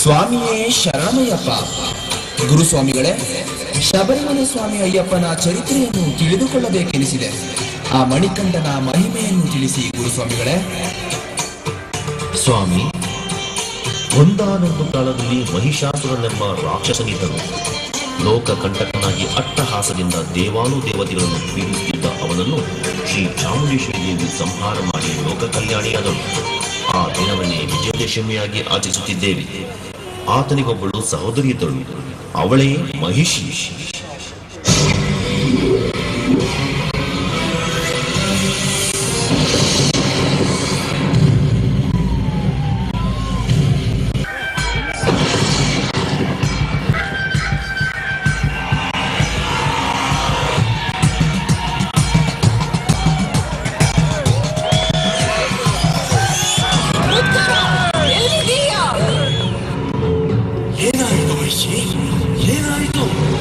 ಸ್ವಾಮಿಯೇ ಶರಣಮಯ್ಯಪ್ಪ ಗುರುಸ್ವಾಮಿಗಳೇ ಶಬರಿಮಲೆ ಸ್ವಾಮಿ ಅಯ್ಯಪ್ಪನ ಚರಿತ್ರೆಯನ್ನು ತಿಳಿದುಕೊಳ್ಳಬೇಕೆನಿಸಿದೆ ಆ ಮಣಿಕಂಠನ ಮಹಿಮೆಯನ್ನು ತಿಳಿಸಿ ಗುರುಸ್ವಾಮಿಗಳೇ ಸ್ವಾಮಿ ಒಂದಾನೊಂದು ಕಾಲದಲ್ಲಿ ಮಹಿಷಾಸುರನೆಂಬ ರಾಕ್ಷಸನಿದ್ದನು ಲೋಕ ಕಂಟಕನಾಗಿ ಅಟ್ಟಹಾಸದಿಂದ ದೇವಾನು ದೇವತೆಗಳನ್ನು ಪೀಡಿಸುತ್ತಿದ್ದ ಅವನನ್ನು ಶ್ರೀ ಚಾಮುಂಡೇಶ್ವರಿ ದೇವಿ ಸಂಹಾರ ಮಾಡಿ ಲೋಕ ಕಲ್ಯಾಣಿಯಾದಳು ಆ ದಿನವನ್ನೇ ವಿಜಯದಶಮಿಯಾಗಿ ಆಚರಿಸುತ್ತಿದ್ದೇವೆ ಆತನಿಗೊಬ್ಬಳು ಸಹೋದರಿ ಇದ್ದಳು ಅವಳೇ ಮಹಿಷಿ ಉತ್ತರ ಎಲ್ಲಿದೀಯಾ ಏನಾಯಿತು ಮಹಿಷಿ ಏನಾಯಿತು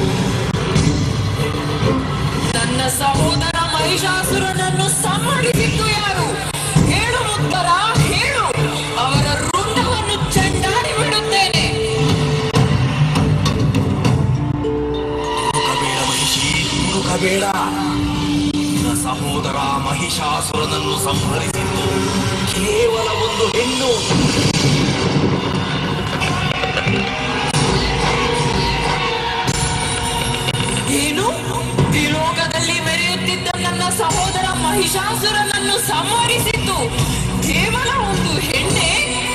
ನನ್ನ ಸಹೋದರ ಮಹಿಷಾಸುರನನ್ನು ಸಂಹರಿಸಿದ್ದು ಯಾರು ಹೇಳು ಉತ್ತರ ಹೇಳು ಅವರ ರುಂಡವನ್ನು ಚೆಂಡಾಡಿ ಬಿಡುತ್ತೇನೆ ಹುಡುಕಬೇಡ ಮಹಿಷಿ ಹುಡುಕಬೇಡ ನಿನ್ನ ಸಹೋದರ ಮಹಿಷಾಸುರನನ್ನು ಸಂಹರಿಸಿದ್ದು ಕೇವಲ ಒಂದು ಹೆಣ್ಣು ಏನು ಈ ಲೋಕದಲ್ಲಿ ಮೆರೆಯುತ್ತಿದ್ದ ನನ್ನ ಸಹೋದರ ಮಹಿಷಾಸುರನನ್ನು ಸಂಹರಿಸಿದ್ದು ಕೇವಲ ಒಂದು ಹೆಣ್ಣೆ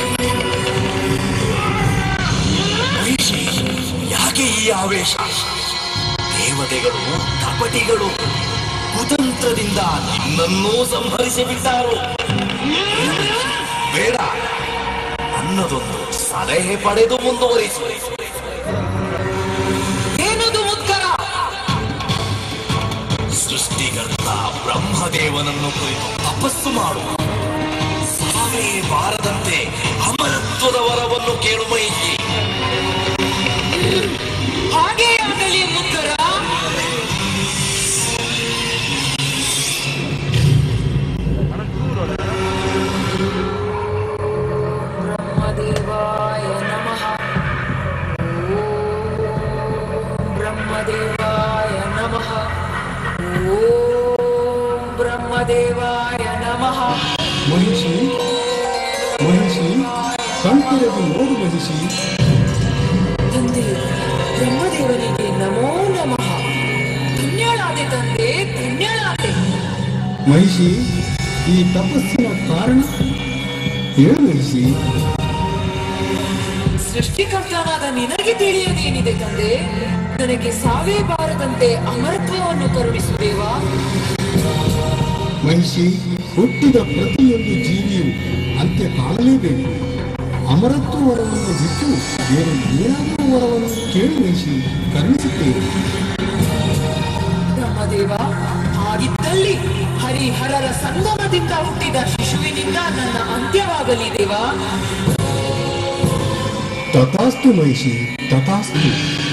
ಮಹಿಷಿ ಯಾಕೆ ಈ ಆವೇಶ ದೇವತೆಗಳು ಕಪಟಿಗಳು ಕುತಂತ್ರದಿಂದ ನಿನ್ನನ್ನೂ ಸಂಹರಿಸಿ ಬಿಟ್ಟಾರು ಬೇಡ ಅನ್ನೋದೊಂದು ಸಲಹೆ ಪಡೆದು ಮುಂದುವರಿಸು ಏನದು ಮುತ್ಕರ ಸೃಷ್ಟಿಕರ್ತ ಬ್ರಹ್ಮದೇವನನ್ನು ಕುರಿತು ತಪಸ್ಸು ಮಾಡು ಸಾವೇ ಬಾರದಂತೆ ಅಮರತ್ವದ ವರವನ್ನು ಕೇಳು ಮಹಿಷಿ ಹಾಗೇ ಆಗಲಿ ಮುತ್ಕರ ಬ್ರಹ್ಮದೇವಾಯ ನಮಃ ಓಂ ಬ್ರಹ್ಮದೇವಾಯ ನಮಃ ಓಂ ಬ್ರಹ್ಮದೇವಾಯ ನಮಃ ಮಹಿಷಿ ಮಹಿಷಿ ಕಣ್ತೆರೆದು ನೋಡು ಮಹಿಷಿ ತಂದೆ ಬ್ರಹ್ಮದೇವನಿಗೆ ನಮೋ ನಮಃ ಧನ್ಯಳಾದೆ ತಂದೆ ಧನ್ಯಳಾದೆ ಮಹಿಷಿ ಈ ತಪಸ್ಸಿನ ಕಾರಣ ಹೇಳು ಮಹಿಷಿ ಸೃಷ್ಟಿಕರ್ತನಾದ ನಿನಗೆ ತಿಳಿಯದೇನಿದೆ ತಂದೆ ನನಗೆ ಸಾವೇ ಬಾರದಂತೆ ಅಮರತ್ವವನ್ನು ಕರುಣಿಸುದೇವಾ ಮಹಿಷಿ ಹುಟ್ಟಿದ ಪ್ರತಿಯೊಂದು ಜೀವಿಯು ಅಂತ್ಯ ಕಾಣಲೇಬೇಕು ಅಮರತ್ವ ವರವನ್ನು ಬಿಟ್ಟು ಬೇರೆ ಏನಾದರೂ ವರವನ್ನು ಕೇಳು ಮಹಿಷಿ ಕರುಣಿಸುತ್ತೇನೆ ಬ್ರಹ್ಮದೇವ ಹಾಗಿದ್ದಲ್ಲಿ ಹರಿಹರರ ಸಂಗಮದಿಂದ ಹುಟ್ಟಿದ ಶಿಶುವಿನಿಂದ ನನ್ನ ಅಂತ್ಯವಾಗಲಿ ದೇವಾ ತಥಾಸ್ತು ಮಹಿಷಿ ತಥಾಸ್ತು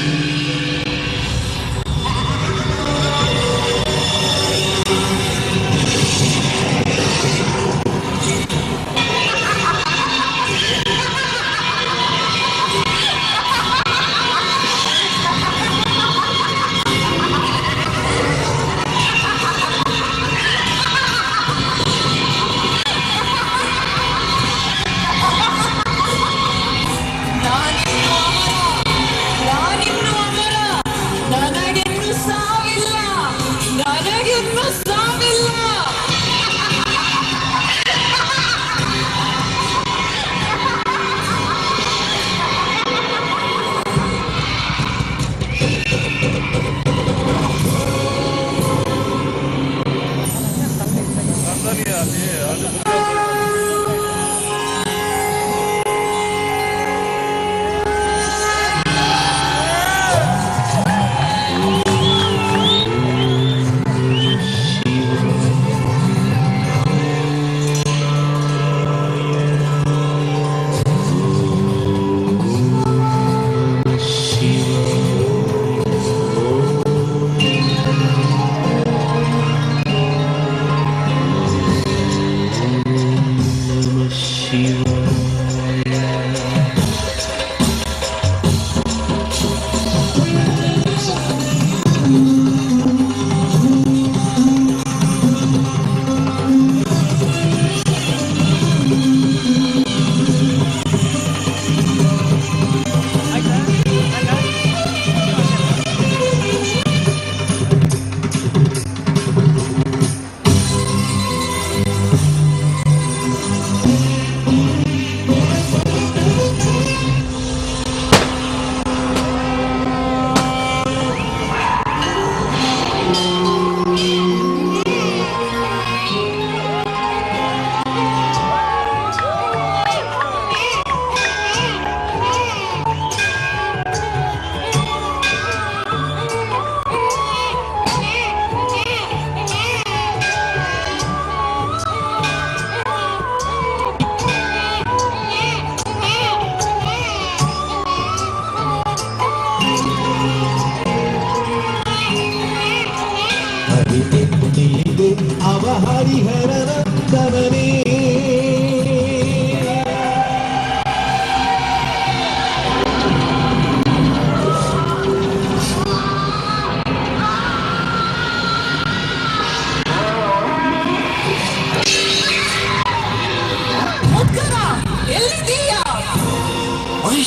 ನಾನಿನ್ನು ಅಮರ ನಾನಿನ್ನು ಅಮರ ನನಗಿನ್ನು ಸಾವಿಲ್ಲ ನನಗಿನ್ನು ಸಾವಿಲ್ಲ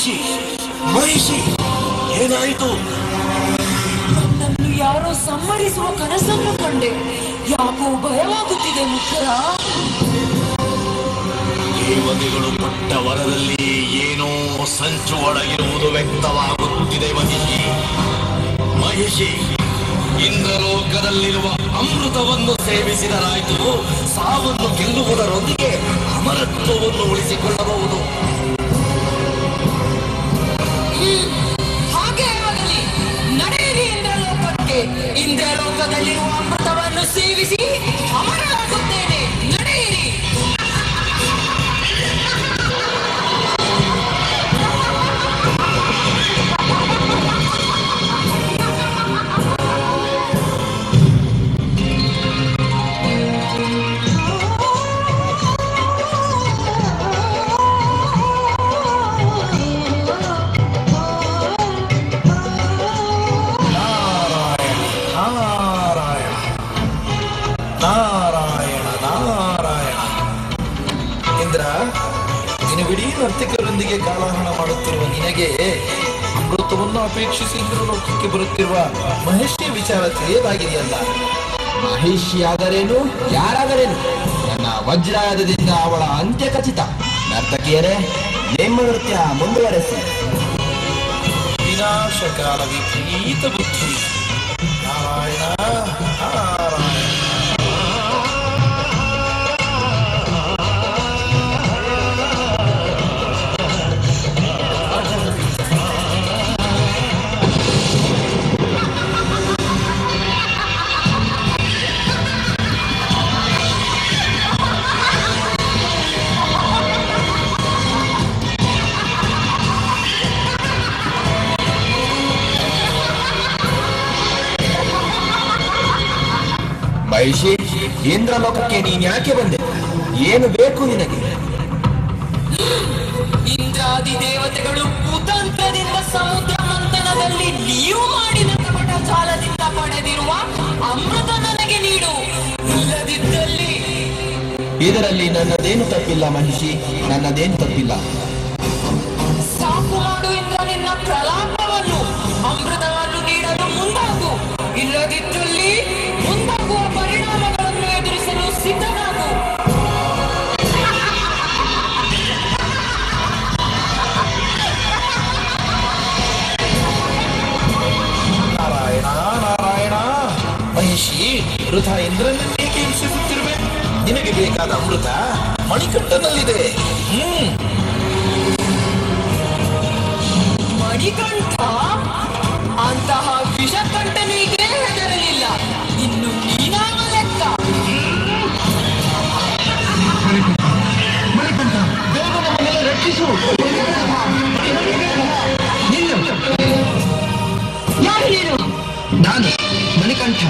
ಮಹಿಷಿ ಮಹಿಷಿ ಏನಾಯಿತು ನನ್ನನ್ನು ಯಾರೋ ಸಮ್ಮರಿಸುವ ಕನಸನ್ನು ಕಂಡೆ ಯಾಕೋ ಭಯವಾಗುತ್ತಿದೆ ಮುಖರ ದೇವತೆಗಳು ಪಟ್ಟ ವರದಲ್ಲಿ ಏನೋ ಸಂಚು ಒಳಗಿರುವುದು ವ್ಯಕ್ತವಾಗುತ್ತಿದೆ ಮಹಿಷಿ ಮಹಿಷಿ ಇಂದ್ರಲೋಕದಲ್ಲಿರುವ ಅಮೃತವನ್ನು ಸೇವಿಸಿದರಾಯಿತು ಸಾವನ್ನು ಗೆಲ್ಲುವುದರೊಂದಿಗೆ ಅಮರತ್ವವನ್ನು ಉಳಿಸಿಕೊಳ್ಳಬಹುದು ಹಾಗೆ ಆಗಲಿ ನಡೆಯಿರಿ ಇಂದ್ರಲೋಕಕ್ಕೆ ಇಂದ್ರಲೋಕದಲ್ಲಿರುವ ಅಮೃತವನ್ನು ಸೇವಿಸಿ ಅಮರರಾಗುತ್ತೇನೆ ನಡೆಯಿರಿ ನಾರಾಯಣ ನಾರಾಯಣ ನಾರಾಯಣ ಇಂದ್ರ ದಿನವಿಡೀ ನರ್ತಿಕರೊಂದಿಗೆ ಕಾಲಹರಣ ಮಾಡುತ್ತಿರುವ ನಿನಗೆ ಅಮೃತವನ್ನು ಅಪೇಕ್ಷಿಸಿ ಇಂದ್ರಲೋಕಕ್ಕೆ ಬರುತ್ತಿರುವ ಮಹರ್ಷಿ ವಿಚಾರ ತಿಳಿಯಲಾಗಿದೆಯಲ್ಲ ಮಹಿಷಿಯಾದರೇನು ಯಾರಾದರೇನು ನನ್ನ ವಜ್ರಾಯುಧದಿಂದ ಅವಳ ಅಂತ್ಯ ಖಚಿತ ನರ್ತಕಿಯರೇ ನಿಮ್ಮ ನೃತ್ಯ ಮುಂದುವರೆಸಿ ವಿನಾಶಕಾಲ ವಿಪರೀತ ಬುದ್ಧಿ ನಾರಾಯಣ ನಾರಾಯಣ ಮಹಿಷಿ ಇಂದ್ರಲೋಕಕ್ಕೆ ನೀನ್ ಯಾಕೆ ಬಂದೆ ಏನು ಬೇಕು ನಿನಗೆ ಇಂದ್ರಾದಿ ದೇವತೆಗಳು ಕುತಂತ್ರದಿಂದ ಸಮುದ್ರ ಮಂಥನದಲ್ಲಿ ನೀವು ಮಾಡಿದ ಕಪಟ ಜಾಲದಿಂದ ಪಡೆದಿರುವ ಅಮೃತ ನನಗೆ ನೀಡು ಇಲ್ಲದಿದ್ದಲ್ಲಿ ಇದರಲ್ಲಿ ನನ್ನದೇನು ತಪ್ಪಿಲ್ಲ ಮಹಿಷಿ ನನ್ನದೇನು ತಪ್ಪಿಲ್ಲ ಸಾಕು ಮಾಡು ಇಂದ್ರ ನಿನ್ನ ಪ್ರಲಾಪವನ್ನು ಅಮೃತವನ್ನು ನೀಡಲು ಮುಂದಾಗು ಇಲ್ಲದಿದ್ದಲ್ಲಿ ಮುಂದಾಗುವ ಪರಿಣಾಮಗಳನ್ನು ಎದುರಿಸಲು ಸಿದ್ಧನಾಗು ನಾರಾಯಣ ನಾರಾಯಣ ಮಹಿಷಿ ವೃಥ ಇಂದ್ರನನ್ನೇಕೆ ಹಿಂಸಿಸುತ್ತಿರುವೆ ನಿನಗೆ ಬೇಕಾದ ಅಮೃತ ಮಣಿಕಂಠನಲ್ಲಿದೆ ಹ್ಮ್ ಮಣಿಕಂಠ ಅಂತಹ ವಿಷಕಂಠನಿಗೆ ಹೆದರಲಿಲ್ಲ ಇನ್ನು ನೀನಾಗ ಲೆಕ್ಕ ಯಾರು ನೀನು ನಾನು ಮಣಿಕಂಠ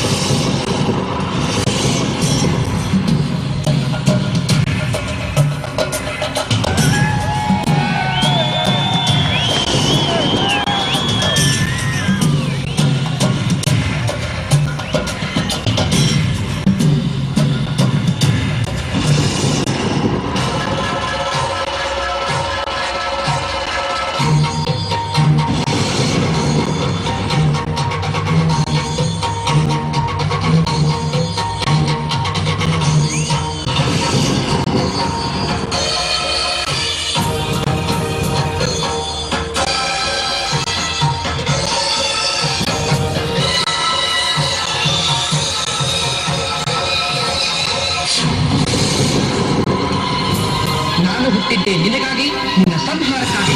ನಾನು ಹುಟ್ಟಿದ್ದೆ ನಿನಗಾಗಿ ನಿನ್ನ ಸಂಹಾರಕ್ಕಾಗಿ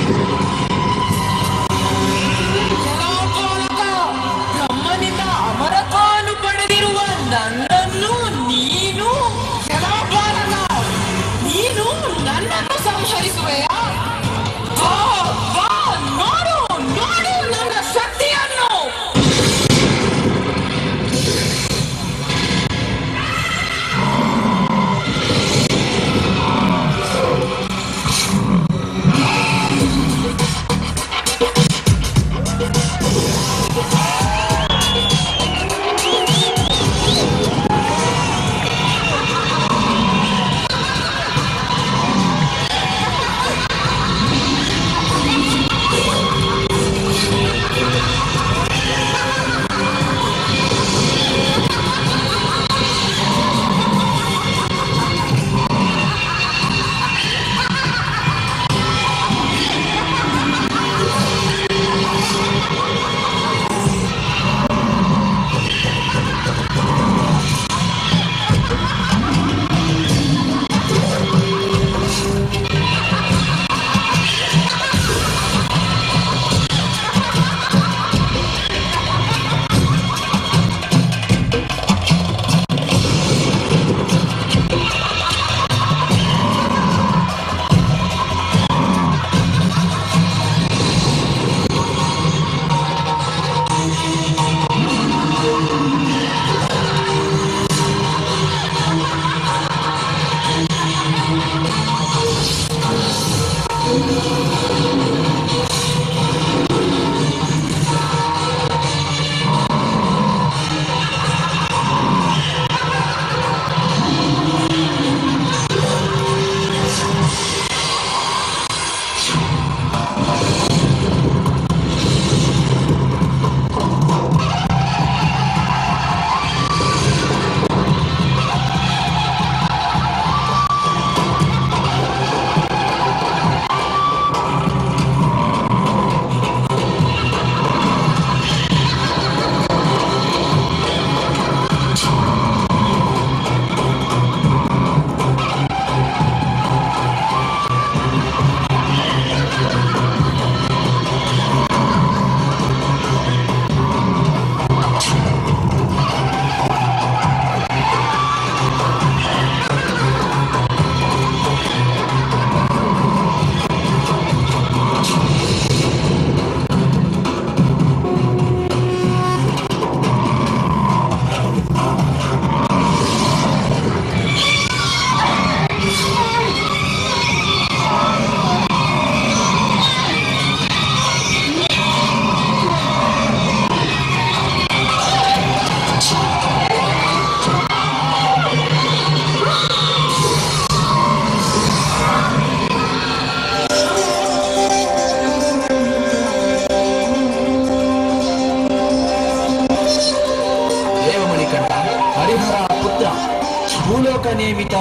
ಜಲಾಪಾಲಕ ಬ್ರಹ್ಮನಿಂದ ಅಮರತ್ವವನ್ನು ಪಡೆದಿರುವ ನನ್ನನ್ನು ನೀನು ಜಲಾಪಾಲಕ ನೀನು ನನ್ನನ್ನು ಸಂಹರಿಸುವೆಯಾ ಬಾ, ಬಾ, ನೋಡು ನೋಡು ನನ್ನ ಶಕ್ತಿಯನ್ನು ಆ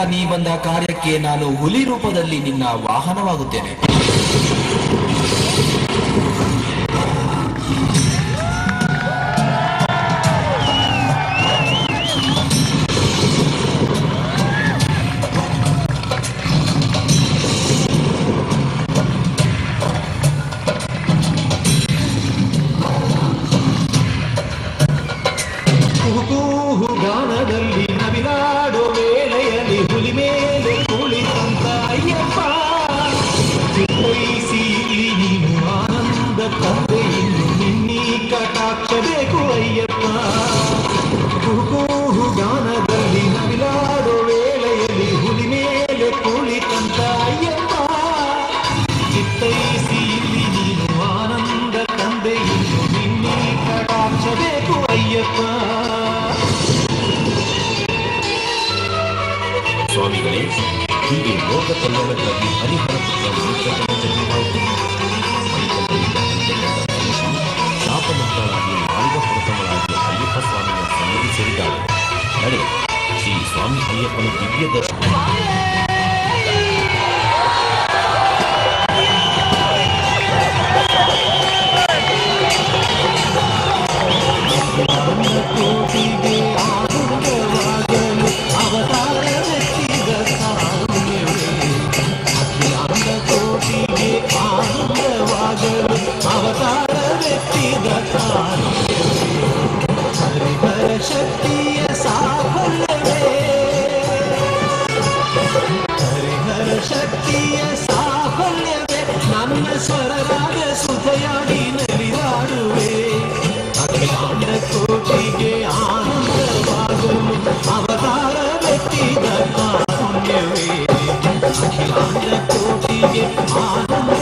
ನೀ ಬಂದ ಕಾರ್ಯಕ್ಕೆ ನಾನು ಹುಲಿ ರೂಪದಲ್ಲಿ ನಿನ್ನ ವಾಹನವಾಗುತ್ತೇನೆ ಕುಹುಕೂಹು ಗಾನದಲ್ಲಿ ನವಿಲಾಡೋ ವೇಳೆಯಲ್ಲಿ ಹುಲಿ ಮೇಲೆ ಕುಳಿತಂತ ಅಯ್ಯಪ್ಪ ಚಿತ್ತೈಸಿ ಇಲ್ಲಿ ನೀನು ಆನಂದ ತಂದೆ ಇನ್ನು ನಿನ್ನೀ ಕಟಾಕ್ಷ ಬೇಕು ಅಯ್ಯಪ್ಪ ಕುಹುಕೂಹು ಗಾನದಲ್ಲಿ ನವಿಲಾಡೋ ವೇಳೆಯಲ್ಲಿ ಹುಲಿ ಮೇಲೆ ಕುಳಿತಂತ ಅಯ್ಯಪ್ಪ ಚಿತ್ತೈಸಿ ಇಲ್ಲಿ ನೀನು ಆನಂದ ತಂದೆ ಇನ್ನು ನಿನ್ನೀ ಕಟಾಕ್ಷ ಬೇಕು ಅಯ್ಯಪ್ಪ ಸ್ವಾಮಿಗಳೇ ಹೀಗೆ ಲೋಕ ಕಲ್ಯಾಣಕ್ಕಾಗಿ ಹರಿಹರ ಪುತ್ರ ಮಂತ್ರಕನ ಜನ್ಮ ಶಾಪಮುಕ್ತಳಾಗಿ ಮಾರ್ಗ ಹೊರತಮಳಾಗಿ ಅಯ್ಯಪ್ಪ ಸ್ವಾಮಿಯ ಸನ್ನಿಧಿ ಸೇರಿದ್ದಾಳೆ ನಡೆ ಶ್ರೀ ಸ್ವಾಮಿ ಅಯ್ಯಪ್ಪನ ದಿವ್ಯ ದರ್ಶನ ಕೋಟಿಗೆ ಆನಂದವಾಗಲು ಅವತಾರವೆತ್ತಿದ ಸಾಮ್ಯವೇ ಅಖಿಲಾಂಡ ಕೋಟಿಗೆ ಆನಂದವಾಗಲು ಅವತಾರವೆತ್ತಿದ ಕಾರಣವೇ ಹರಿಹರ ಶಕ್ತಿಯ ಸಾಫಲ್ಯವೇ ಹರಿಹರ ಶಕ್ತಿಯ ಸಾಫಲ್ಯವೇ ನನ್ನ ಸ್ವರರಾಗ ಸುಖಯಾಗಿ ನಲಿದಾಡುವೆ ಅಖಿಲಾಂಡ ಕೋಟಿಗೆ ಆನಂದವಾಗಲು ಅವತಾರ ವ್ಯಕ್ತಿದ ಕಾರುಣ್ಯವೇ ಅಖಿಲಾಂಡ ಕೋಟಿಗೆ ಆನಂದ